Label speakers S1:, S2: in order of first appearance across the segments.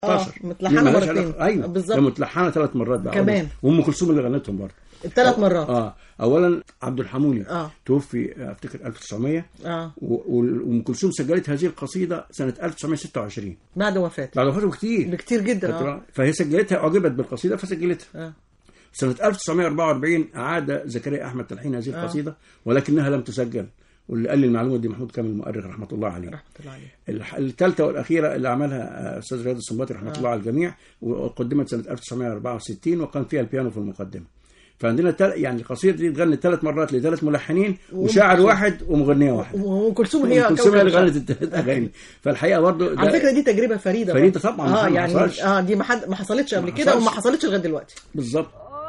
S1: 16
S2: متلحنة
S1: دي ملهاش
S2: مرتين.
S1: علاقة- ايوه
S2: بالظبط.
S1: ده متلحنه ثلاث مرات بقى
S2: كمان.
S1: وام كلثوم اللي غنتهم برضه
S2: الثلاث مرات
S1: اه اولا عبد الحمولي
S2: آه.
S1: توفي آه، افتكر 1900
S2: اه
S1: و- و- وام كلثوم سجلت هذه القصيده سنه 1926
S2: بعد وفاته
S1: بعد وفاته كتير
S2: بكتير جدا
S1: خدت
S2: اه
S1: بالك؟ فهي سجلتها اعجبت بالقصيده فسجلتها
S2: اه
S1: سنه 1944 اعاد زكريا احمد تلحين هذه القصيده ولكنها لم تسجل واللي قال لي المعلومه دي محمود كامل المؤرخ رحمه الله عليه
S2: رحمه الله عليه
S1: الح- الثالثه والاخيره اللي عملها آه، استاذ رياض السنباطي رحمه الله على الجميع وقدمت سنه 1964 وكان فيها البيانو في المقدمه فعندنا تل... يعني القصيده دي اتغنت ثلاث مرات لثلاث ملحنين وشاعر واحد ومغنيه واحده
S2: وام كلثوم هي
S1: ام كلثوم هي اللي
S2: كوكب
S1: غنت الثلاث اغاني فالحقيقه برضه
S2: على فكره دي تجربه فريده
S1: فريدة
S2: برضه.
S1: طبعاً،
S2: اه
S1: ما
S2: يعني
S1: حصلش.
S2: اه دي ما حد ما حصلتش قبل
S1: ما
S2: كده
S1: حصلش.
S2: وما حصلتش لغايه دلوقتي
S1: بالظبط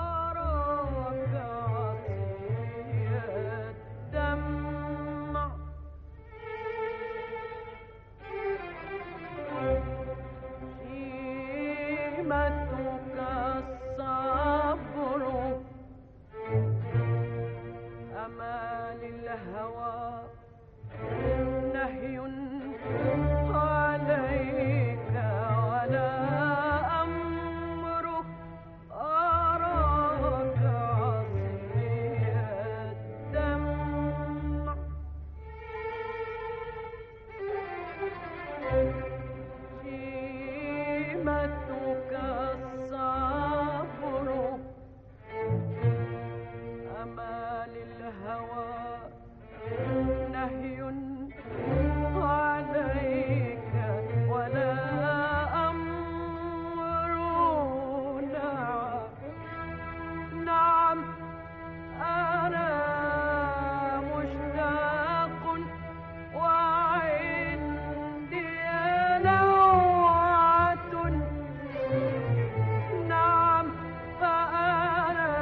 S3: شيمتك الصبر أمال الهوى نهي عليك ولا أمرك أراك عصي الدمع شيمتك الصبر أمال الهوى نهي عليك ولا أمر نعم نعم أنا مشتاق وعندي لوعة نعم فأنا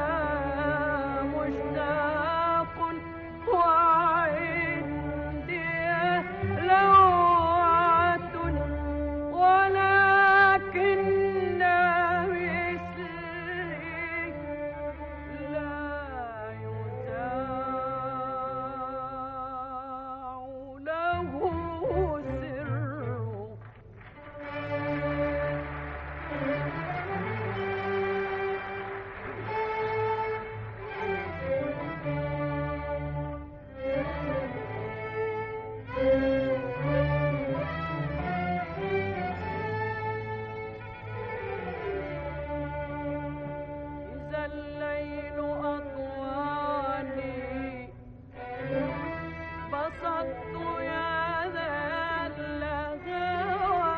S3: مشتاق وعندي لوعة ولكن مثلي لا يذاع له سر إذا الليل أطواني بسطت يدا اللهوى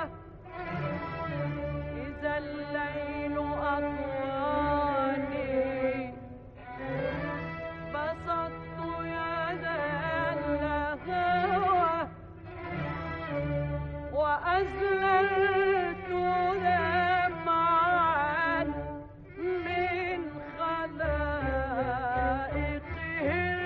S3: إذا الليل أطواني بسطت يدا اللهوى وأزللت دمعا من خلائقه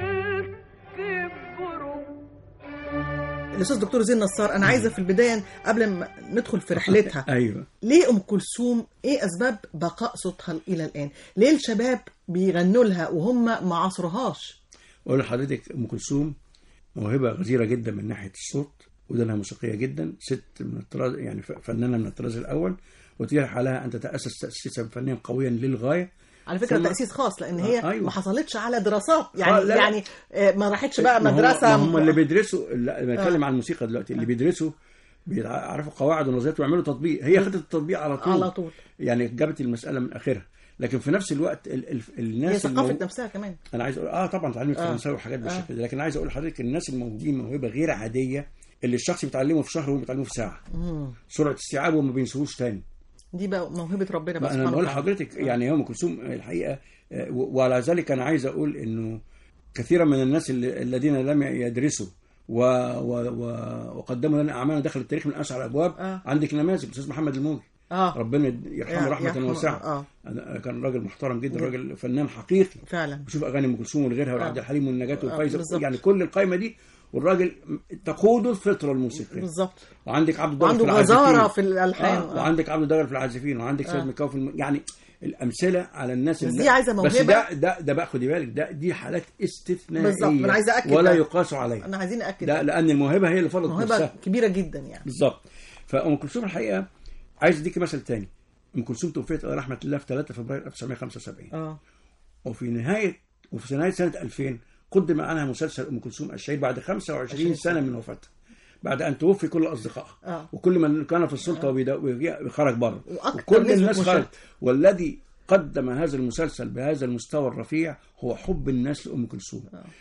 S3: الكبر
S2: الاستاذ دكتور زين نصار انا عايزه في البدايه قبل ما ندخل في رحلتها
S1: ايوه
S2: ليه ام كلثوم ايه اسباب بقاء صوتها الى الان ليه الشباب بيغنوا لها وهم ما عصرهاش
S1: اقول لحضرتك ام كلثوم موهبه غزيره جدا من ناحيه الصوت ودانها موسيقيه جدا ست من الطراز يعني ف- فنانه من الطراز الاول وتيح عليها ان تتاسس تاسيسا فنيا قويا للغايه
S2: على فكره
S1: ثم-
S2: تاسيس خاص لان هي
S1: آه، أيوة.
S2: ما حصلتش على دراسات يعني
S1: لا.
S2: يعني آه، ما راحتش بقى
S1: ما هو-
S2: مدرسه
S1: ما هم اللي بيدرسوا لا بنتكلم عن الموسيقى دلوقتي اللي بيدرسوا بيعرفوا قواعد ونظريات ويعملوا تطبيق هي خدت التطبيق على طول
S2: على طول.
S1: يعني جابت المساله من اخرها لكن في نفس الوقت ال ال الناس
S2: هي ثقافه
S1: المو-
S2: نفسها كمان
S1: انا عايز اقول اه طبعا اتعلمت
S2: آه.
S1: فرنساوي وحاجات بالشكل ده لكن عايز اقول لحضرتك الناس الموهوبين موهبه غير عاديه اللي الشخص بيتعلمه في شهر وهو بيتعلمه في ساعه سرعه استيعابه وما بينسوهوش تاني
S2: دي بقى موهبه ربنا بقى
S1: انا
S2: سبحانه
S1: بقول
S2: وتعالى.
S1: لحضرتك يعني ام كلثوم الحقيقه آه، و- وعلى ذلك انا عايز اقول انه كثيرا من الناس اللي- الذين لم يدرسوا و... و... و... وقدموا لنا اعمالا دخل التاريخ من اسعى الابواب
S2: آه.
S1: عندك نماذج الاستاذ محمد الموجي
S2: اه
S1: ربنا يرحمه
S2: يا-
S1: رحمه
S2: يرحمه،
S1: واسعه
S2: آه.
S1: أنا- كان راجل محترم جدا راجل فنان حقيقي
S2: فعلا
S1: بشوف اغاني ام كلثوم ولغيرها وعبد الحليم والنجاة والفايزه
S2: بالظبط.
S1: يعني كل القائمه دي والراجل تقوده الفطره الموسيقيه
S2: بالظبط
S1: وعندك عبد الدار
S2: وعنده
S1: في العازفين.
S2: غزاره في الالحان
S1: آه. وعندك عبد الدار في العازفين وعندك سيد مكاوي في الم... يعني الامثله على الناس
S2: بس
S1: اللي
S2: دي عايزة
S1: بس
S2: موهبة.
S1: ده ده ده بقى خدي بالك ده دي حالات استثنائيه
S2: بالظبط، أنا عايزة أأكد
S1: ولا
S2: ده.
S1: يقاس عليها
S2: انا عايزين ناكد
S1: ده لان الموهبه هي اللي فرضت
S2: موهبه
S1: نفسها
S2: كبيره جدا يعني
S1: بالظبط فام كلثوم الحقيقه عايز اديكي مثل تاني ام كلثوم توفيت الله رحمه الله في 3 فبراير 1975
S2: اه
S1: وفي نهايه وفي نهايه سنه 2000 قدم عنها مسلسل ام كلثوم الشهيد بعد 25 سنه من وفاتها بعد ان توفي كل اصدقائها
S2: آه.
S1: وكل من كان في السلطه وبيدا- وبيجي- خرج بره
S2: وأكثر
S1: وكل
S2: نسبة
S1: الناس
S2: مشاهدة.
S1: خرج والذي قدم هذا المسلسل بهذا المستوى الرفيع هو حب الناس لام كلثوم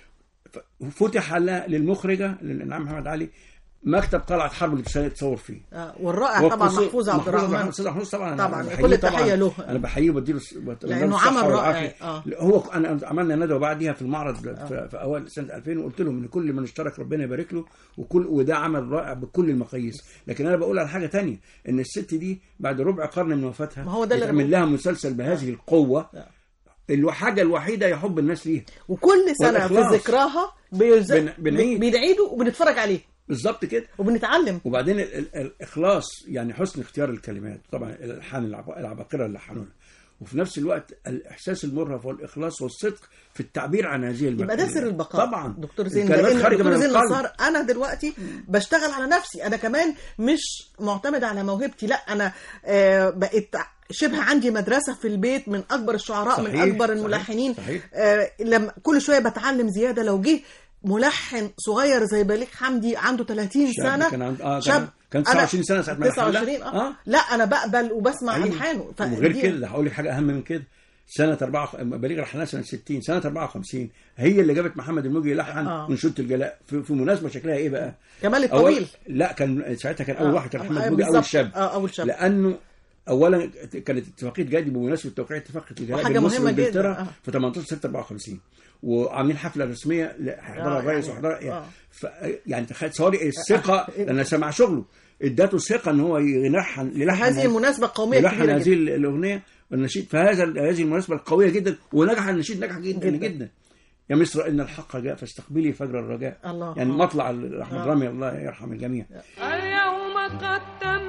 S1: ف- فتح لها- للمخرجه للانعام محمد علي مكتب قلعه حرب اللي تصور فيه
S2: آه. والرائع طبعا
S1: وخصوص-
S2: محفوظ عبد الرحمن
S1: استاذ محفوظ طبعا أنا
S2: طبعاً،
S1: بحييه
S2: كل التحية
S1: طبعاً.
S2: له.
S1: انا بحييه وبديله الس- بت-
S2: لأنه
S1: بديله الصحة
S2: عمل رائع،
S1: والعافية.
S2: آه.
S1: هو انا عملنا ندوه بعديها في المعرض في, في اوائل سنه 2000 وقلت لهم ان كل من اشترك ربنا يبارك له وكل وده عمل رائع بكل المقاييس لكن انا بقول على حاجه تانية ان الست دي بعد ربع قرن من وفاتها
S2: ما هو ده اللي أنا
S1: يتعمل لها مسلسل بهذه القوه
S2: آه.
S1: الحاجه الوحيده يحب الناس ليها
S2: وكل سنه في
S1: والإخلاص.
S2: ذكراها بيز...
S1: بن- بنعيد.
S2: بنعيده وبنتفرج عليه
S1: بالظبط كده
S2: وبنتعلم
S1: وبعدين ال- ال- الاخلاص يعني حسن اختيار الكلمات طبعا الالحان العب- العباقره اللي لحنوها وفي نفس الوقت الاحساس المرهف والاخلاص والصدق في التعبير عن هذه المعاني
S2: يبقى ده سر البقاء
S1: طبعا
S2: دكتور زين
S1: الكلمات
S2: لان
S1: خارجه من
S2: دكتور زين
S1: القلب
S2: نصار انا دلوقتي بشتغل على نفسي انا كمان مش معتمد على موهبتي لا انا آه بقيت شبه عندي مدرسه في البيت من اكبر الشعراء من
S1: صحيح،
S2: اكبر
S1: صحيح،
S2: الملحنين
S1: صحيح.
S2: آه لما كل شويه بتعلم زياده لو جه ملحن صغير زي بليغ حمدي عنده 30
S1: شاب
S2: سنه
S1: كان عند- آه، كان- كان 29 سنة ساعة ما لحن لها.
S2: 29 اه,
S1: آه.
S2: لا انا بقبل وبسمع
S1: أيوة.
S2: الحانه
S1: وغير
S2: فدي-
S1: كده هقول لك حاجه اهم من كده سنة 4 بليغ لحنها سنة 60 سنة 54 هي اللي جابت محمد الموجي يلحن
S2: آه.
S1: من شوط الجلاء في, في مناسبة شكلها ايه بقى؟
S2: كمال الطويل
S1: أول لا كان ساعتها كان أول
S2: آه.
S1: واحد كان محمد
S2: آه،
S1: الموجي أول
S2: بالظبط.
S1: شاب
S2: آه، أول شاب.
S1: لأنه أولا كانت اتفاقية جادي بمناسبة توقيع اتفاقية الجلاء
S2: وحاجة
S1: بين مصر
S2: مهمة جداً،
S1: وإنجلترا
S2: آه.
S1: في 18 6 54 وعاملين حفلة رسمية حضرها
S2: آه،
S1: الرئيس
S2: يعني-
S1: وحضرها
S2: آه.
S1: يعني, ف يعني تخيل تصوري الثقة لأن سمع شغله ادته ثقة ان هو يلحن يلحن
S2: هذه المناسبة القومية
S1: يلحن
S2: الكبيرة
S1: هذه
S2: جدا
S1: الاغنيه والنشيد فهذا هذه المناسبه القويه جدا ونجح النشيد نجح جدا
S2: جداً.
S1: جدا, جدا. يا مصر ان الحق جاء فاستقبلي فجر الرجاء
S2: الله.
S1: يعني
S2: آه.
S1: مطلع احمد
S2: آه.
S1: رامي الله يرحم الجميع
S3: اليوم قد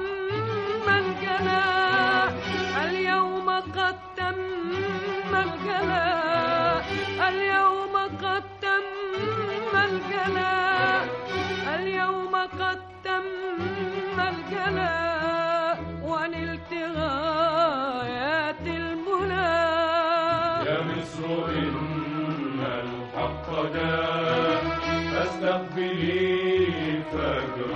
S3: تم الجلاء اليوم قد تم الجلاء اليوم قد تم الجلاء اليوم قد تم الجلاء ونلت غايات المنى
S4: يا مصر إن الحق جاء فاستقبلي فجر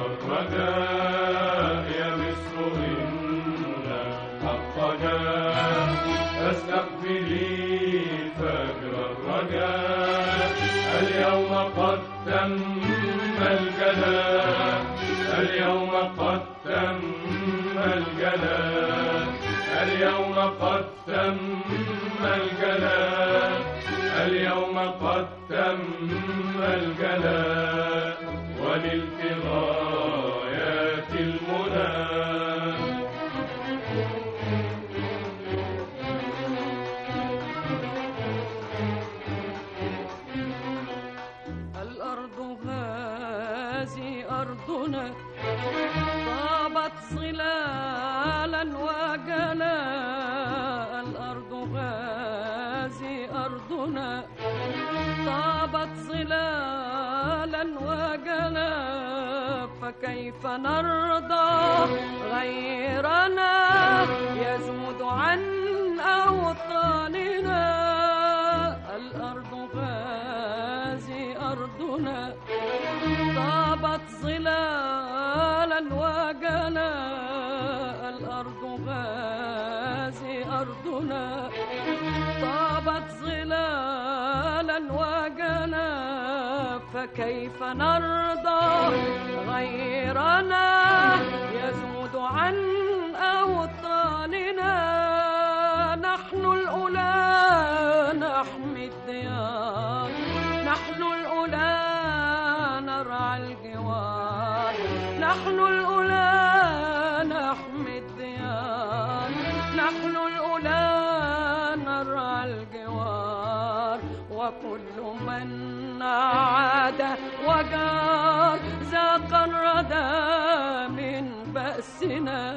S4: الرجاء يا مصر إن الحق جاء فاستقبلي فجر الرجاء اليوم قد تم الجلاء اليوم قد تم الجلاء اليوم قد تم الجلاء اليوم قد تم الجلاء ونلت غايات المنى
S3: الأرض هذه أرضنا طابت ظلالا وجلا الأرض هذه أرضنا طابت ظلالا وجلا فكيف نرضى غيرنا يزود عن أوطاننا الأرض هذه أرضنا طابت ظلالا وجلا الأرض هذه أرضنا طابت ظلالا وجلا فكيف نرضى غيرنا يزود عن أوطاننا نحن الأولى نحمي الديار نحن الأولى نرعى الجوار نحن الأولى نحمي الديار نحن الأولى نرعى الجوار وكل من عاد وجار ذاق الردى من بأسنا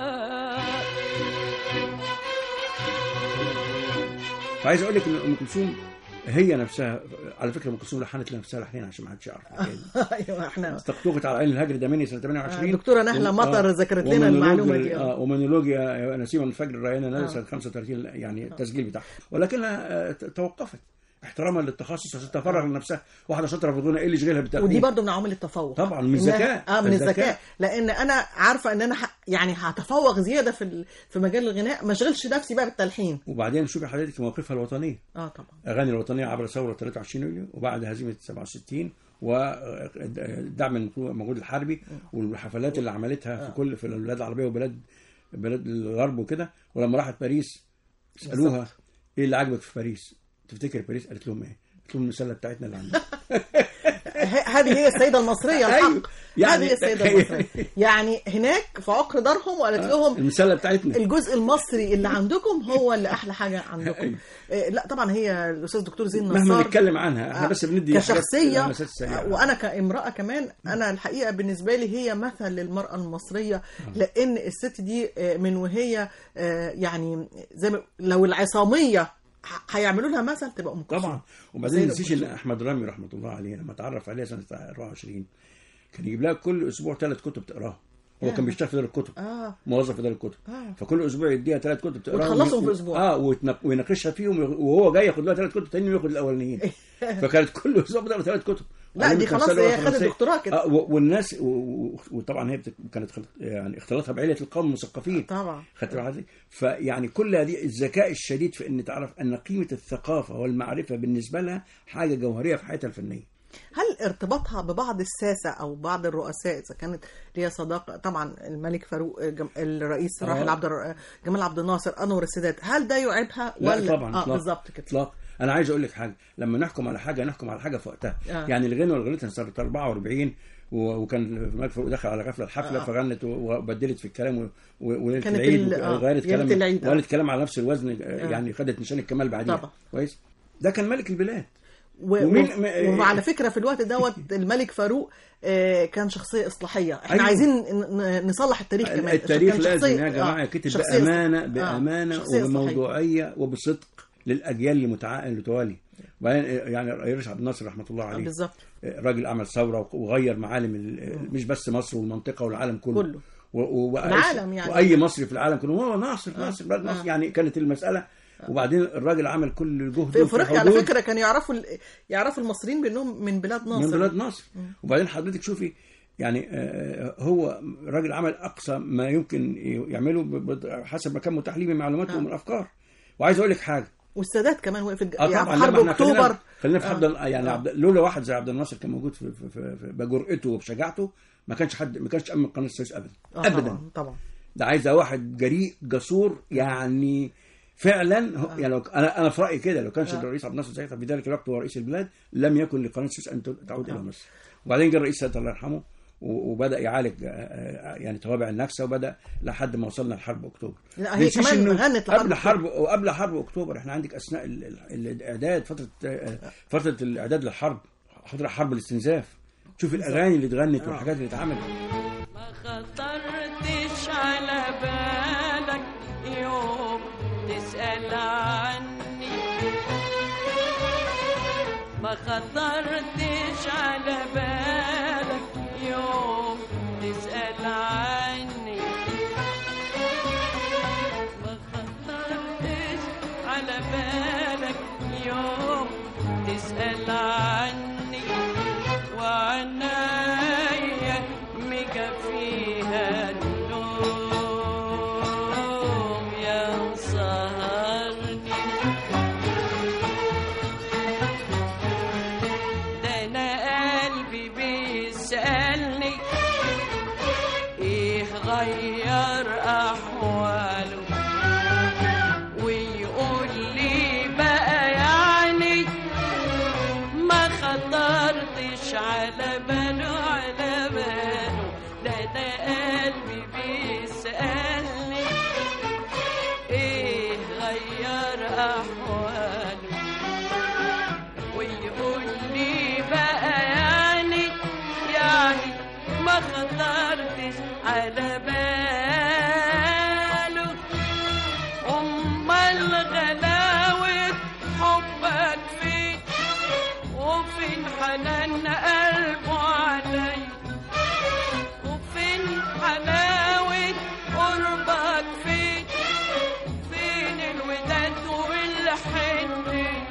S1: فعايز اقول لك ان ام كلثوم هي نفسها على فكره ام كلثوم لحنت لنفسها لحنين عشان ما حدش يعرف الحكاية دي.
S2: ايوه احنا
S1: استقطوقت على عين الهجر ده مني سنه 28
S2: آه، دكتورة نهلة
S1: و-
S2: مطر
S1: آه،
S2: ذكرت لنا
S1: ومونولوج-
S2: المعلومة دي، آه.
S1: اه ومونولوج يا نسيم الفجر الريانه نزل
S2: آه.
S1: سنه 35 يعني التسجيل بتاعها ولكنها آه، ت- توقفت احتراما للتخصص عشان تفرغ لنفسها واحده شاطره في الغنى ايه اللي يشغلها بالتلحين
S2: ودي برضو من عوامل التفوق
S1: طبعاً، من
S2: إنها-
S1: الذكاء.
S2: اه من
S1: الذكاء.
S2: الذكاء لان انا عارفه ان انا ح... يعني هتفوق زياده في ال... في مجال الغناء ما اشغلش نفسي بقى بالتلحين
S1: وبعدين شوفي حضرتك مواقفها الوطنيه
S2: اه طبعا
S1: اغاني الوطنيه عبر ثوره 23 يوليو وبعد هزيمه 67 ودعم المجهود الحربي والحفلات اللي عملتها في كل في البلاد العربيه وبلاد بلاد الغرب وكده ولما راحت باريس سالوها ايه اللي عجبك في باريس؟ تفتكر باريس؟ قالت لهم ايه؟ قالت لهم المسله بتاعتنا اللي عندنا
S2: ه- هذه هي السيده المصريه الحق
S1: أيوة. يعني-
S2: هذه هي السيده المصريه يعني هناك في عقر دارهم وقالت لهم
S1: المسله بتاعتنا
S2: الجزء المصري اللي عندكم هو اللي احلى حاجه عندكم
S1: أيوة.
S2: إيه، لا طبعا هي الاستاذ دكتور زين نصار
S1: مهما نتكلم عنها احنا
S2: آه،
S1: بس بندي حاجات-
S2: كشخصيه
S1: لمسات سريعة.
S2: وانا كامراه كمان انا الحقيقه بالنسبه لي هي مثل للمراه المصريه لان الست دي آه، من وهي آه، يعني زي ما لو العصاميه ح- هيعملوا لها مثل تبقى ام كلثوم
S1: طبعا وبعدين
S2: زي
S1: ما ننسيش
S2: الأم
S1: ان احمد رامي رحمه الله عليه لما اتعرف عليها سنه 24 كان يجيب لها كل اسبوع ثلاث كتب تقراها هو كان بيشتغل في دار الكتب
S2: اه
S1: موظف في دار الكتب
S2: آه.
S1: فكل اسبوع يديها ثلاث كتب تقراهم
S2: وتخلصهم في أسبوع.
S1: اه ويتنق- ويناقشها فيهم وهو جاي ياخد لها ثلاث كتب تانيين وياخد الاولانيين فكانت كل اسبوع بتقرا ثلاث كتب
S2: لا، دي
S1: علمت
S2: خلاص
S1: نفسها اللغة
S2: هي خدت
S1: الفرنسية.
S2: دكتوراه كده.
S1: آه و- والناس و- و- وطبعا هي بت- كانت خلط يعني اختلاطها بعيله القوم المثقفين
S2: طبعا.
S1: خدت بالك حضرتك؟ فيعني كل هذه الذكاء الشديد في ان تعرف ان قيمه الثقافه والمعرفه بالنسبه لها حاجه جوهريه في حياتها الفنيه
S2: هل ارتباطها ببعض الساسة أو بعض الرؤساء إذا كانت ليها صداقة طبعا الملك فاروق جم... الرئيس
S1: آه.
S2: راحل عبد الر... جمال عبد الناصر أنور السادات هل ده يعيبها
S1: لا
S2: ولا
S1: طبعا
S2: اه
S1: إطلاق.
S2: بالظبط كده
S1: اطلاق انا عايز اقول لك حاجه لما نحكم على حاجه نحكم على حاجه في وقتها
S2: آه.
S1: يعني اللي غنوا غنتها سنه 44 و- وكان في فاروق دخل على غفله الحفله
S2: آه.
S1: فغنت و- وبدلت في الكلام و- و- وليله
S2: كانت
S1: العيد
S2: ال- آه،
S1: وغيرت
S2: ليلة
S1: كلام
S2: العيد، آه.
S1: وقالت كلام على نفس الوزن آه، يعني خدت نشان الكمال بعدين
S2: طبعا.
S1: كويس ده كان ملك البلاد
S2: و...
S1: ومين-
S2: و...
S1: م-
S2: وعلى فكرة في الوقت دوت الملك فاروق آه، كان شخصية إصلاحية احنا
S1: أيوة.
S2: عايزين ن- ن- نصلح التاريخ كمان
S1: التاريخ
S2: كان
S1: لازم
S2: شخصية-
S1: يا جماعه
S2: آه،
S1: يكتب
S2: شخصية
S1: بامانه
S2: آه،
S1: بامانه
S2: شخصية إصلاحية.
S1: وبموضوعيه وبصدق للاجيال اللي متع... اللي توالي وبعدين يعني الرئيس عبد الناصر رحمه الله
S2: آه،
S1: عليه
S2: بالظبط
S1: راجل عمل ثوره وغير معالم ال- مش بس مصر والمنطقه والعالم كله
S2: كله.
S1: و- و- وأي-
S2: العالم يعني.
S1: واي مصري في العالم كله هو ناصر ناصر بلد ناصر
S2: آه.
S1: يعني كانت المساله وبعدين الراجل عمل كل جهده
S2: في افريقيا على
S1: حدود
S2: فكرة كانوا يعرفوا ال- يعرفوا المصريين بأنهم من بلاد ناصر
S1: من بلاد ناصر وبعدين حضرتك شوفي يعني آه، هو راجل عمل اقصى ما يمكن يعمله ب- ب- حسب ما كان متاح ليه من معلومات ومن افكار وعايز اقول لك حاجه
S2: والسادات كمان وقف
S1: اه
S2: يعني
S1: طبعا
S2: حرب
S1: لما احنا خلينا-
S2: اكتوبر
S1: خلينا في
S2: آه.
S1: عبد ال- يعني
S2: آه.
S1: عبد لولا واحد زي عبد الناصر كان موجود في, في, في, في بجرأته وبشجاعته ما كانش حد ما كانش امن قناه السويس ابدا
S2: آه
S1: ابدا
S2: طبعا طبعا
S1: ده عايزه واحد جريء جسور يعني فعلا هو- يعني لو انا انا في رايي كده لو كانش الرئيس عبد الناصر ساعتها في ذلك الوقت هو رئيس البلاد لم يكن لقناه السويس ان تعود الى مصر وبعدين جه الرئيس سيادة الله يرحمه و- وبدا يعالج آه، آه، يعني توابع النكسه وبدا لحد ما وصلنا لحرب اكتوبر
S2: لا، هي
S1: ننسيش
S2: كمان
S1: إنه
S2: غنت لحرب
S1: قبل حرب وقبل حرب اكتوبر احنا عندك اثناء ال- ال- الاعداد فتره آه، فتره الاعداد للحرب فتره حرب الاستنزاف شوف الاغاني اللي اتغنت والحاجات اللي اتعملت
S3: ما خطرتش على بالك يوم تسأل عني ما خطرتش على بالك يوم تسأل عني ما خطرتش على بالك يوم تسأل عني وعنايا مكفيها النوم يا سهرني ده انا قلبي بيسألني ايه غير احواله ويقول لي بقى يعني ما خطرتش على باله على باله ده انا قلبي بيسألني ايه غير احواله ويقول لي بقى يعني يعني ما خطرتش على باله امال غلاوة حبك فين وفين حنان قلبه علي وفين حلاوة قربك فين فين الوداد والحنين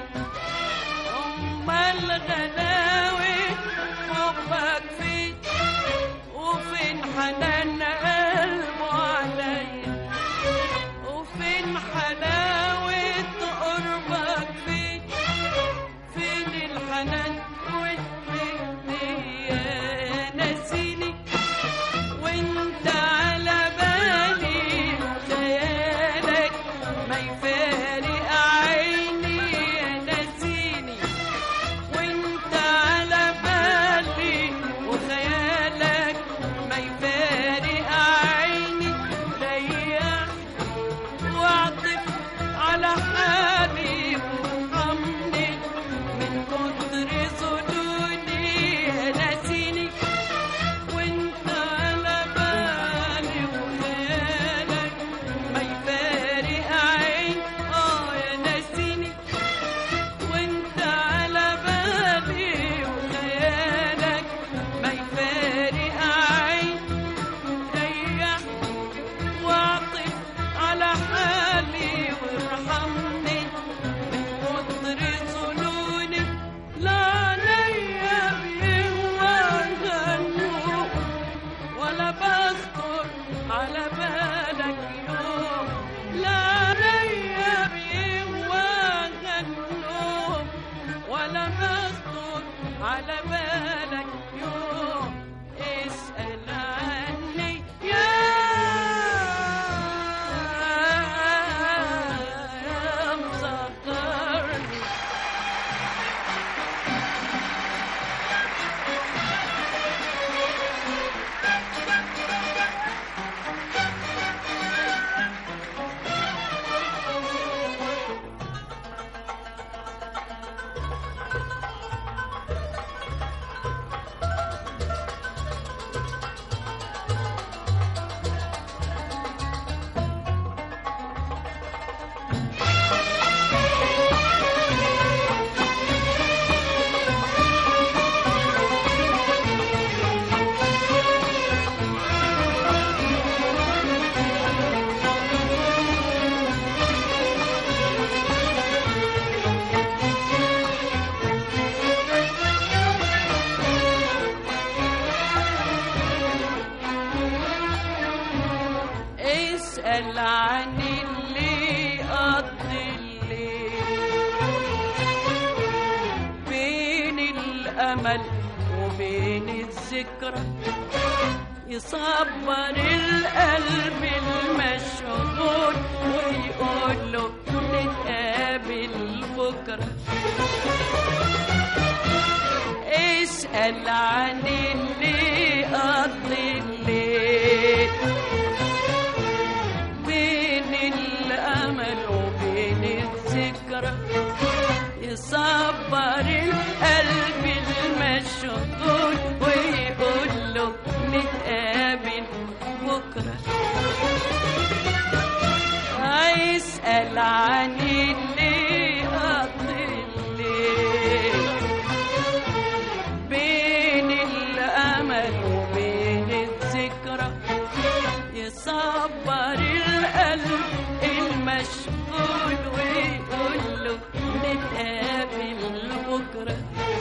S3: أمال غلاوة حبك فين وفين حنان قلبه عليا وفين حلاوة قربك فين فين الحنان والحنية نسيني وانت على بالي خيالك ما يفارق عيني نسيني وانت على بالي وخيالك ما يفارق عيني ريح واعطف على حالي وارحمني من كتر ظنوني ناسيني وانت على بالي وخيالك ما يفارق عين اه يا ناسيني وانت على بالي وخيالك ما يفارق عين ريح واعطف على حالي وارحمني من كتر ظنوني لا عليا بيهوى غنوب ولا بخطر على بالك يوم لا عليا بيهوى غنوب ولا بخطر على بالك يوم اسأل عني يا يا مسكرني اسأل عن اللي قضي الليل بين الأمل وبين الذكرى يصبر القلب المشغول ويقول له نتقابل بكرة اسأل عن اللي قضي الليل بين الأمل وبين الذكرى يصبر القلب المشغول ويقول له نتقابل بكرة هيسأل عن اللي قضي الليل بين الأمل وبين الذكرى يصبر القلب المشغول ويقول له نتقابل بكرة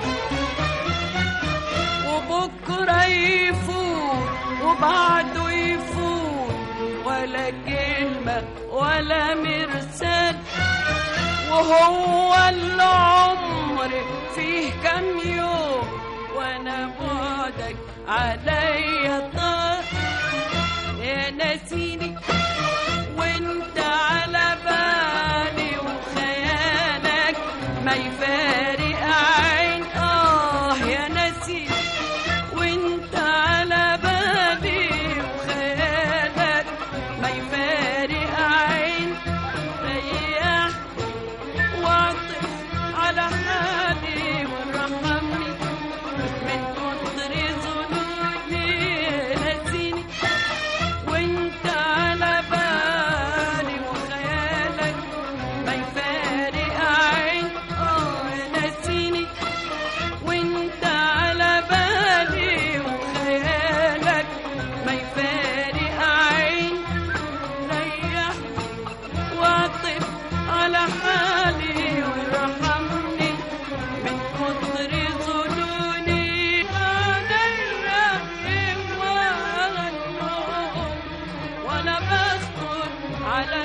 S3: وبكرة يفوت وبعده يفوت ولا كلمة ولا مرسال وهو العمر فيه كم يوم وانا بعدك عليا طار يا ناسيني وانت على بالي وخيالك ما يفارق عين اه يا ناسيني وانت على بالي وخيالك ما يفارق عين ريح واعطف على حالي وارحمني من كتر ظنوني نسيني وانت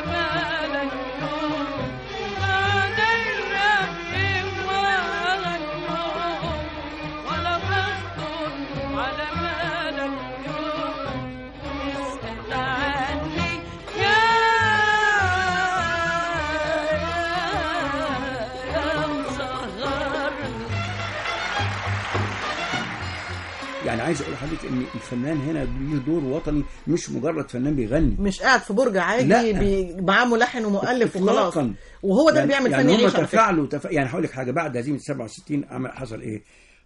S3: مالك يوم بعد الرحم وغنوم ولا بخطر على مالك يوم اسأل عني يا يا مصغرني
S1: يعني عايز اقول لحضرتك ان الفنان هنا له دور وطني مش مجرد فنان بيغني
S2: مش قاعد في برج عادي
S1: لا.
S2: بي- معاه ملحن ومؤلف وخلاص
S1: إطلاقاً.
S2: وهو ده اللي
S1: يعني
S2: بيعمل
S1: يعني
S2: فن
S1: هم
S2: يعيش على فكرة.
S1: تفاعلوا تف... يعني هقول لك حاجه بعد هزيمه 67 عمل حصل ايه؟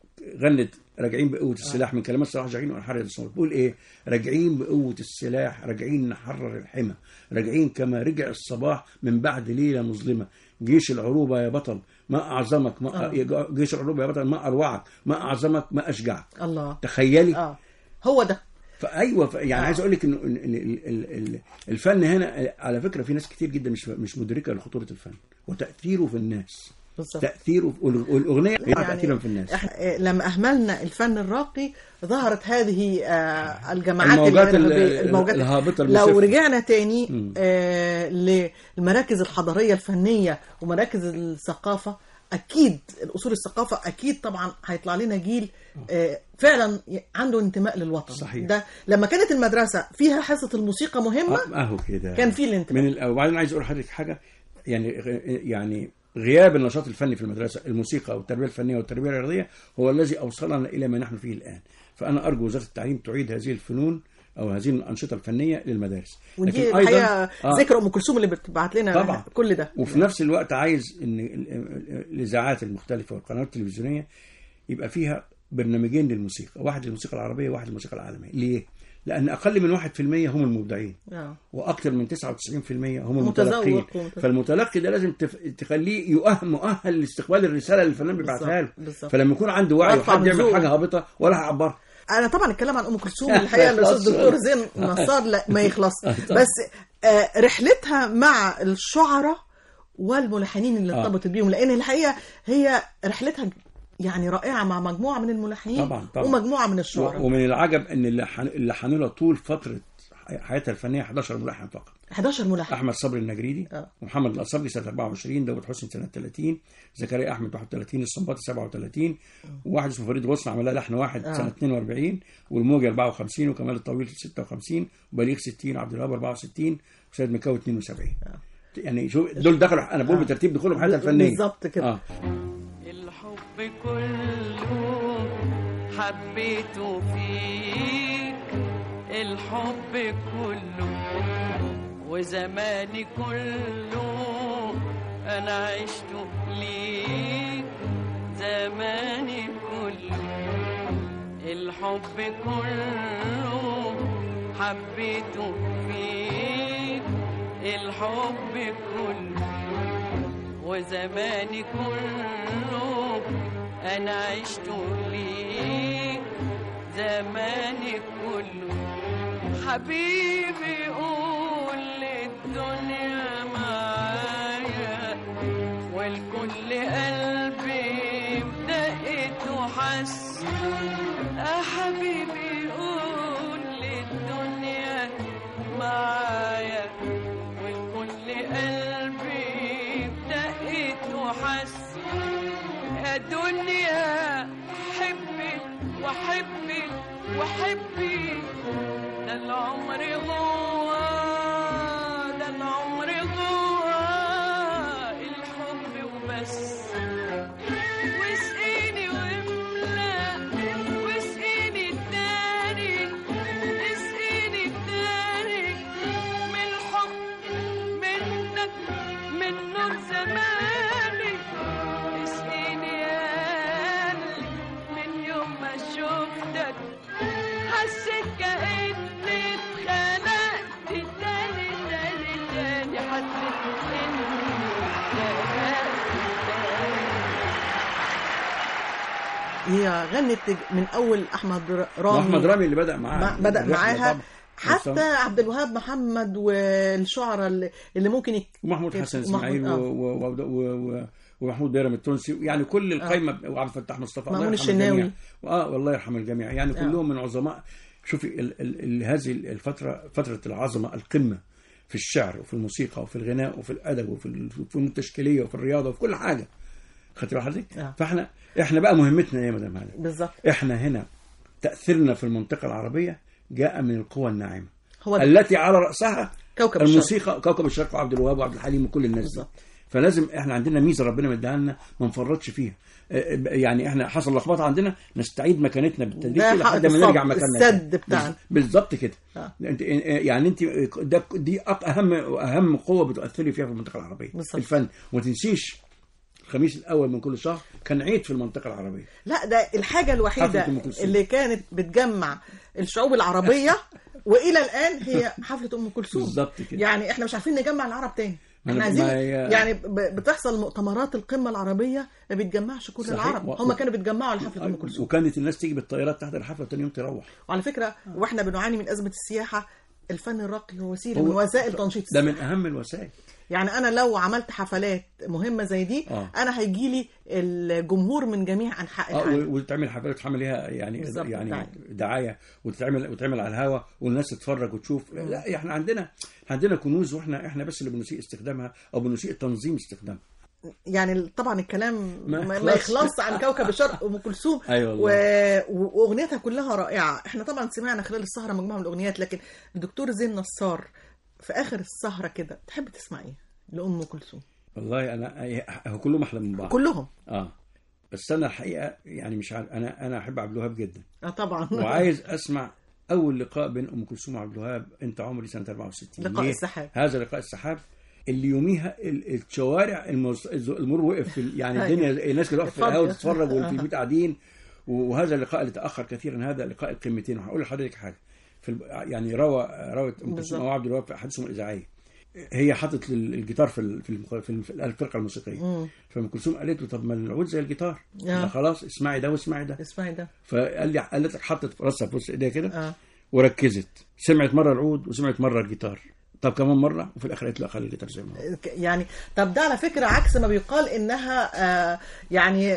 S1: غنت راجعين بقوه السلاح من كلمات صلاح جاهين ونحرر الصوت بتقول ايه؟ راجعين بقوه السلاح راجعين نحرر الحمى راجعين كما رجع الصباح من بعد ليله مظلمه جيش العروبه يا بطل ما اعظمك ما
S2: آه.
S1: جيش العروبه يا بطل ما اروعك ما اعظمك ما اشجعك
S2: الله
S1: تخيلي
S2: اه هو ده
S1: فايوه ف... يعني
S2: آه.
S1: عايز اقول لك انه إن إن ال- ال- ال- الفن هنا على فكره في ناس كتير جدا مش مش مدركه لخطوره الفن وتاثيره في الناس
S2: بالظبط
S1: تاثيره في والأغ- والاغنيه يعني
S2: يعني
S1: تاثيرا في الناس
S2: إحنا آه، لما اهملنا الفن الراقي ظهرت هذه آه، الجماعات
S1: الموجات ال-
S2: الإرهابية- الموجات
S1: الهابطة
S2: لو
S1: المسفة.
S2: رجعنا تاني آه، للمراكز الحضاريه الفنيه ومراكز الثقافه اكيد الاصول الثقافه اكيد طبعا هيطلع لنا جيل آه، فعلا ي- عنده انتماء للوطن
S1: صحيح.
S2: ده لما كانت المدرسه فيها حصه الموسيقى مهمه
S1: آه، اهو كده
S2: كان في الانتماء
S1: من ال... وبعدين عايز اقول لحضرتك حاجه يعني غ- يعني غياب النشاط الفني في المدرسه الموسيقى والتربيه الفنيه والتربيه الرياضيه هو الذي اوصلنا الى ما نحن فيه الان فانا ارجو وزاره التعليم تعيد هذه الفنون او هذه الانشطه الفنيه للمدارس
S2: ودي
S1: لكن أيضاً-
S2: الحقيقه
S1: آه،
S2: ذكرى ام كلثوم اللي بتبعت لنا
S1: طبعاً.
S2: كل ده
S1: وفي نفس الوقت عايز ان ال- ال- الاذاعات المختلفه والقنوات التلفزيونيه يبقى فيها برنامجين للموسيقى واحد للموسيقى العربيه وواحد للموسيقى العالميه ليه لان اقل من 1% هم المبدعين
S2: آه.
S1: واكثر من 99% هم
S2: متذوق
S1: المتلقين
S2: ومتذوق.
S1: فالمتلقي ده لازم تف... تخليه يؤهل مؤهل لاستقبال الرساله اللي الفنان بيبعتها له
S2: بالظبط، بالظبط.
S1: فلما يكون عنده وعي
S2: وارفع
S1: وحد
S2: من
S1: يعمل
S2: ذوقه.
S1: حاجه هابطه ولا هيعبرها
S2: انا طبعا الكلام عن ام كلثوم الحقيقه الاستاذ الدكتور زين نصار لا ما يخلص بس آه، رحلتها مع الشعراء والملحنين اللي
S1: آه.
S2: ارتبطت بيهم لان الحقيقه هي رحلتها يعني رائعه مع مجموعه من الملحنين
S1: طبعاً، طبعاً.
S2: ومجموعه من
S1: و-
S2: الشعراء
S1: ومن العجب ان اللي حن... اللي حنوا لها طول فتره حياتها الفنيه 11 ملحن فقط
S2: 11 ملحن
S1: احمد صبري النجريدي
S2: آه.
S1: ومحمد القصبي سنه 24 داود حسني سنه 30 زكريا احمد 31 الصنباطي 37 وواحد اسمه فريد غصن عمل لها لحن واحد
S2: آه.
S1: سنه 42 والموجي 54 وكمال الطويل 56 وبليغ 60 وعبد الوهاب 64 وسيد مكاوي 72 يعني شوف دول دخلوا انا بقول
S2: آه.
S1: بترتيب دخولهم حياتها الفنيه
S2: بالظبط كده.
S1: آه.
S3: الحب كله حبيته فيك الحب كله وزماني كله انا عشت ليك زماني كله الحب كله حبيته فيك الحب كله وزماني كله انا عشت ليك زماني كله حبيبي قول للدنيا معايا والكل قلبي بدقته حس يا حبيبي قول للدنيا معايا والكل قلبي بدقته حس يا دنيا حبي وحبي وحبي ده العمر جوا ده العمر جوا الحب وبس واسقيني واملا واسقيني التاني اسقيني التاني من الحب منك من نور زماني اسقيني يا قلبي من يوم ما شفتك حسيت كأني اتخلقت تاني تاني تاني حسيت اني اتخلقت تاني
S2: هي غنت من اول احمد رامي
S1: واحمد رامي اللي بدا معاها
S2: ما- بدأ
S1: الرحلة
S2: معاها
S1: طبعاً.
S2: حتى عبد الوهاب محمد والشعراء اللي, اللي ممكن يك...
S1: ومحمود حسن اسماعيل
S2: ومحمود-
S1: و...
S2: آه.
S1: و... و... و... ومحمود دايرم التونسي يعني كل القايمه وعبد الفتاح مصطفى الله
S2: مأمون
S1: يرحم
S2: الشناوي.
S1: الجميع. اه والله يرحم الجميع يعني كلهم من عظماء شوفي ال... ال... ال... هذه الفتره فتره العظمه القمه في الشعر وفي الموسيقى وفي الغناء وفي الادب وفي ال- في التشكيليه وفي الرياضه وفي كل حاجه خدت بال حضرتك؟
S2: آه.
S1: فاحنا احنا بقى مهمتنا ايه يا مدام هاني؟
S2: بالظبط
S1: احنا هنا تاثيرنا في المنطقه العربيه جاء من القوى الناعمه
S2: هو ده.
S1: التي على راسها
S2: كوكب الشرق.
S1: الموسيقى كوكب الشرق وعبد الوهاب وعبد الحليم وكل الناس دي
S2: بالظبط.
S1: فلازم احنا عندنا ميزه ربنا مديها لنا ما نفرطش فيها اه، يعني احنا حصل لخبطه عندنا نستعيد مكانتنا بالتدريج
S2: ده
S1: كده
S2: حق
S1: لحد ما
S2: الصبر،
S1: نرجع مكاننا
S2: السد
S1: تاني.
S2: بتاعنا.
S1: بالظبط كده
S2: آه.
S1: انت يعني انت ده دي أق- اهم اهم قوه بتؤثري فيها في المنطقه العربيه
S2: بالظبط.
S1: الفن وما تنسيش الخميس الاول من كل شهر كان عيد في المنطقه العربيه
S2: لا ده الحاجة الوحيدة
S1: حفلة أم كلثوم.
S2: اللي كانت بتجمع الشعوب العربية وإلى الآن هي حفلة أم كلثوم
S1: بالظبط كده.
S2: يعني إحنا مش عارفين نجمع العرب تاني
S1: ما
S2: احنا
S1: أنا-
S2: عايزين
S1: ما هي-
S2: يعني ب- بتحصل مؤتمرات القمة العربية ما بتجمعش كل
S1: صحيح.
S2: العرب
S1: و-
S2: هم كانوا بيتجمعوا لحفلة أم كلثوم
S1: وكانت الناس تيجي بالطيارات تحت الحفله تاني يوم تروح
S2: وعلى فكرة واحنا بنعاني من أزمة السياحة الفن الراقي هو وسيلة
S1: هو-
S2: من وسائل تنشيط
S1: ده
S2: السياحة.
S1: من اهم الوسائل
S2: يعني انا لو عملت حفلات مهمه زي دي
S1: آه.
S2: انا هيجي لي الجمهور من جميع انحاء
S1: اه
S2: العالم
S1: و- وتتعمل حفلات تتعمل ليها يعني
S2: بالظبط،
S1: يعني
S2: دعاية.
S1: دعايه وتتعمل وتتعمل على الهوا والناس تتفرج وتشوف لا احنا عندنا عندنا كنوز واحنا احنا بس اللي بنسيء استخدامها او بنسيء تنظيم استخدامها
S2: يعني طبعا الكلام
S1: ما
S2: ما, ما
S1: يخلصش.
S2: يخلص عن كوكب الشرق ام كلثوم
S1: أيوة
S2: و...
S1: والله.
S2: و- واغنيتها كلها رائعه احنا طبعا سمعنا خلال السهره مجموعه من الاغنيات لكن الدكتور زين نصار في اخر السهره كده تحب تسمع ايه لام كلثوم
S1: والله انا هو كلهم احلى من بعض
S2: كلهم
S1: اه بس انا الحقيقه يعني مش عارف انا انا احب عبد الوهاب جدا
S2: اه طبعا
S1: وعايز اسمع اول لقاء بين ام كلثوم وعبد الوهاب انت عمري سنه 64
S2: لقاء
S1: ليه؟
S2: السحاب.
S1: هذا لقاء السحاب اللي يوميها ال- الشوارع المز- المرور وقف في ال- يعني
S2: أيوة.
S1: الدنيا الناس كانت واقفه في
S2: اتفضل.
S1: الهواء تتفرج وفي البيت قاعدين وهذا اللقاء اللي تاخر كثيرا هذا لقاء القمتين وهقول لحضرتك حاجه في الب... يعني روى روت ام
S2: بالظبط.
S1: كلثوم وعبد الوهاب في احاديثهم الاذاعيه هي حطت ال- الجيتار في ال- في الم- في الم- في الفرقه الموسيقيه فام كلثوم قالت له طب ما العود زي الجيتار
S2: آه.
S1: لا خلاص اسمعي ده واسمعي ده
S2: اسمعي ده
S1: فقال لي قالت لك حطت راسها في وسط ايديها كده
S2: اه
S1: وركزت سمعت مره العود وسمعت مره الجيتار طب كمان مره وفي الاخر قالت لا خلي الجيتار زي ما هو
S2: ك- يعني طب ده على فكره عكس ما بيقال انها آه يعني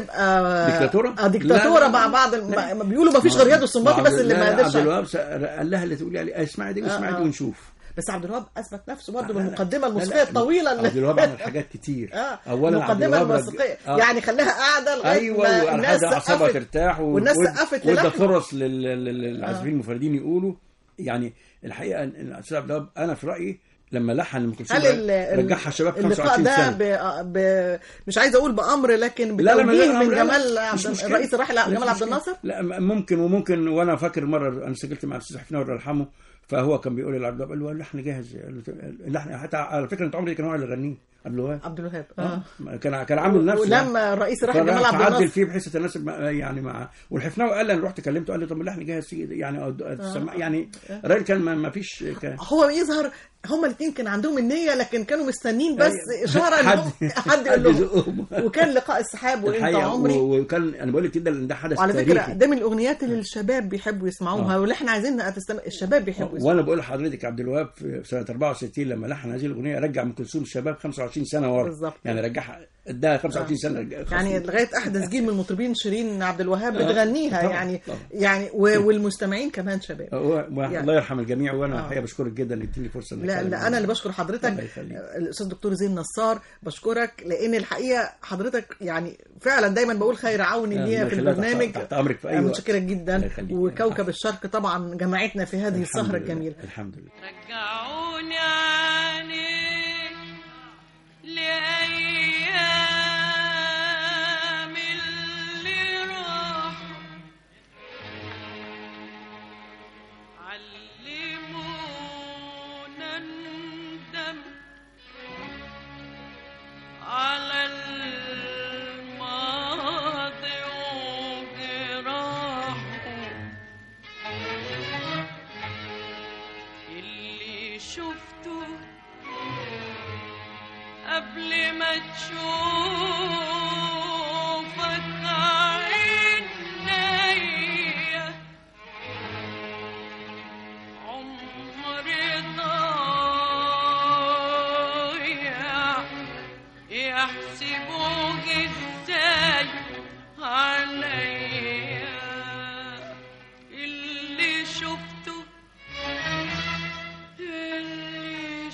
S2: بتبقى
S1: ديكتاتورة؟
S2: اه ديكتاتوره
S1: لا، لا،
S2: مع
S1: لا.
S2: بعض الم... ما بيقولوا ما فيش غير يد السنباطي بس اللي
S1: لا،
S2: ما
S1: لا،
S2: قدرش
S1: عبد الوهاب س- قال لها اللي تقولي عليه اسمعي دي واسمعي
S2: آه،
S1: دي
S2: آه.
S1: ونشوف
S2: بس عبد الوهاب اثبت نفسه برضه
S1: لا، لا،
S2: بالمقدمه
S1: لا،
S2: الموسيقيه
S1: لا،
S2: الطويله اللي
S1: عبد الوهاب عمل حاجات كتير
S2: اه
S1: اولا عبد
S2: المقدمه
S1: الوهاب رج-
S2: الموسيقيه
S1: آه.
S2: يعني خلاها قاعده لغايه
S1: ايوه
S2: ما
S1: وعلى
S2: الناس
S1: حاجه اعصابها
S2: سقفت
S1: ترتاح و-
S2: والناس
S1: ود-
S2: سقفت
S1: وادى
S2: للحن.
S1: فرص لل- لل- للعازفين المفردين يقولوا يعني الحقيقه ان الاستاذ عبد الوهاب انا في رايي لما لحن ام كلثوم
S2: هل ال- ال-
S1: رجعها شباب
S2: اللقاء
S1: 25
S2: ده
S1: سنه
S2: ب... ب... مش عايزه اقول بامر لكن
S1: لا لا
S2: بتوجيه
S1: لا
S2: من
S1: لا، لا،
S2: جمال
S1: مش
S2: عبد...
S1: مشكلة.
S2: الرئيس الراحل
S1: مش
S2: جمال عبد
S1: مشكلة.
S2: الناصر
S1: لا م- ممكن وممكن وانا فاكر مره انا سجلت مع الاستاذ حفناوي الله يرحمه فهو كان بيقول لعبد الوهاب قال له اللحن جاهز قال له اللحن حتى على فكره انت عمري كان هو اللي يغنيه عبد الوهاب
S2: عبد الوهاب
S1: آه.
S2: اه
S1: كان كان عامل نفسه
S2: ولما الرئيس الراحل جمال عبد
S1: عدل
S2: الناصر
S1: فيه بحيث يتناسب مع- يعني مع والحفناوي قال لي انا رحت كلمته قال لي طب اللحن جاهز فيه يعني أو- تسمع يعني الراجل كان ما ما فيش كان
S2: هو يظهر هما الاثنين كان عندهم النية لكن كانوا مستنين بس
S1: أيوة.
S2: إشارة إن
S1: حد-
S2: هم- حد يقول لهم
S1: يزقهم.
S2: وكان لقاء السحاب وأنت
S1: الحقيقه
S2: عمري
S1: و- وكان انا بقول لك كده لان ده حدث
S2: وعلى فكرة
S1: تاريخي
S2: ده من الأغنيات اللي الشباب بيحبوا يسمعوها واللي احنا عايزينها تستمع الشباب بيحبوا يسمعوها
S1: وانا بقول لحضرتك عبد الوهاب في سنه 64 لما لحن هذه الاغنيه رجع ام كلثوم الشباب 25 سنه ورا
S2: بالظبط.
S1: يعني رجعها اداها 25 سنه رجع-
S2: يعني لغاية أحدث جيل من المطربين شيرين عبد الوهاب
S1: آه.
S2: بتغنيها
S1: طبعاً،
S2: يعني
S1: طبعاً.
S2: يعني و- والمستمعين كمان شباب
S1: هو-
S2: يعني.
S1: الله يرحم الجميع وانا
S2: آه.
S1: الحقيقه بشكرك جدا انك اديتني فرصه إني
S2: لا
S1: أتكلم
S2: لا
S1: معاك.
S2: انا اللي بشكر حضرتك
S1: الله يخليك.
S2: الاستاذ دكتور زين نصار بشكرك لان الحقيقه حضرتك يعني فعلا دايما بقول خير عون
S1: الله
S2: ليا في
S1: يخليك.
S2: البرنامج
S1: تحت أمرك في أي
S2: أنا
S1: وقت.
S2: متشكره جدا
S1: الله يخليك.
S2: وكوكب الشرق طبعا جمعتنا في هذه
S1: الحمد
S2: السهره
S1: لله.
S2: الجميله
S1: الحمد لله
S3: رجعوني عنيك لأيام اللي راحوا علمونا ندم على الماضي وجراحه اللي شفته قبل ما تشوفك عينيا عمري ضايع يحسبوك ازاي عليا اللي شفته اللي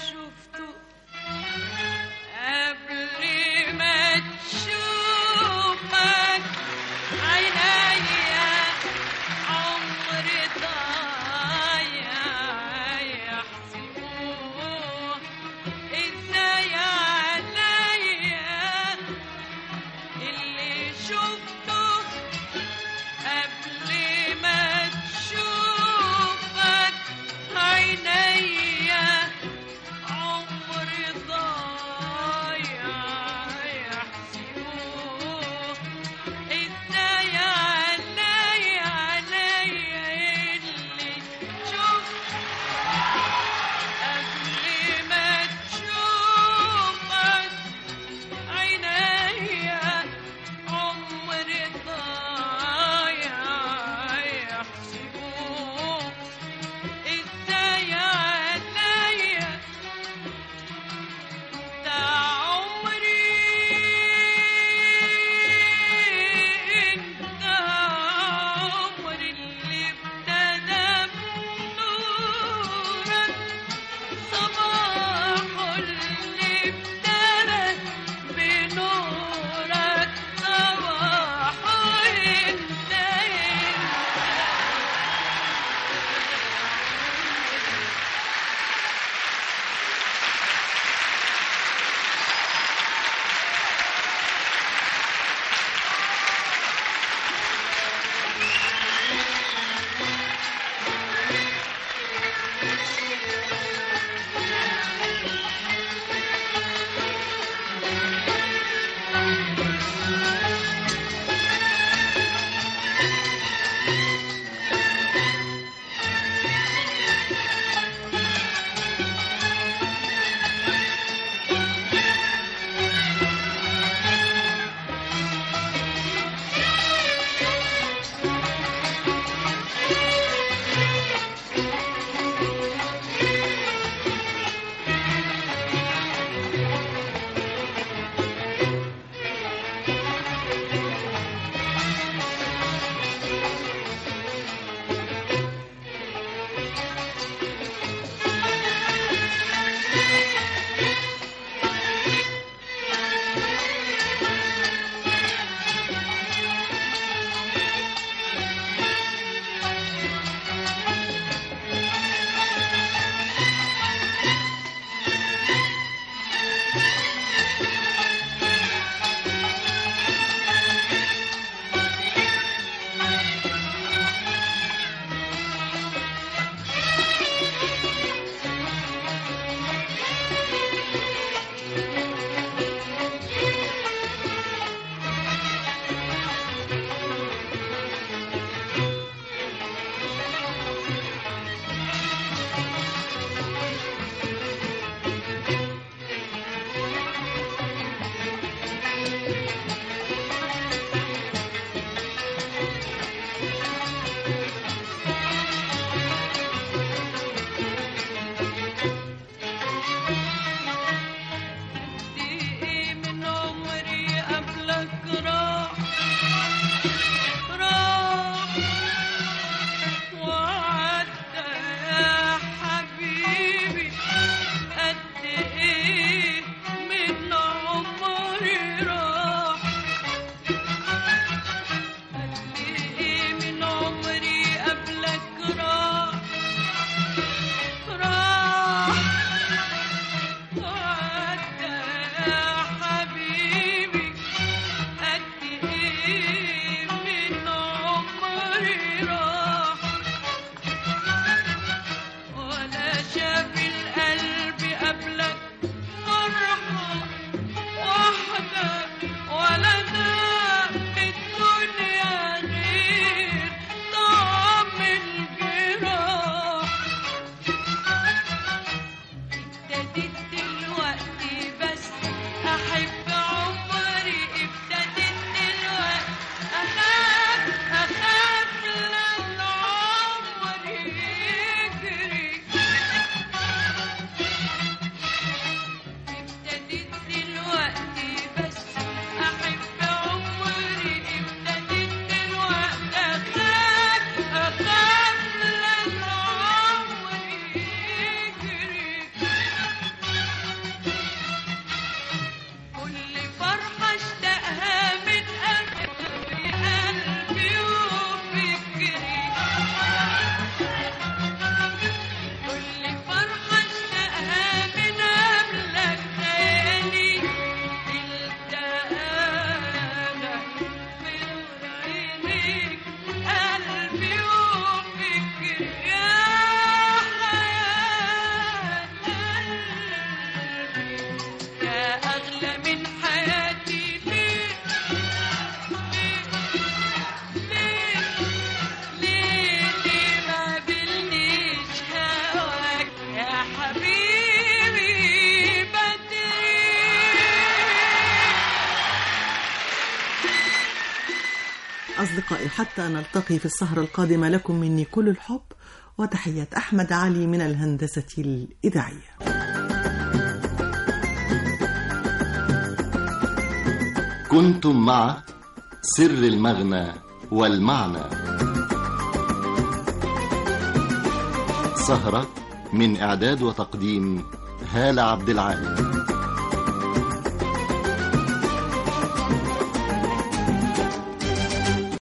S2: أصدقائي حتى نلتقي في السهرة القادمة لكم مني كل الحب وتحيات أحمد علي من الهندسة الإذاعية
S5: كنتم مع سر المغنى والمعنى سهرة من إعداد وتقديم هالة عبد العال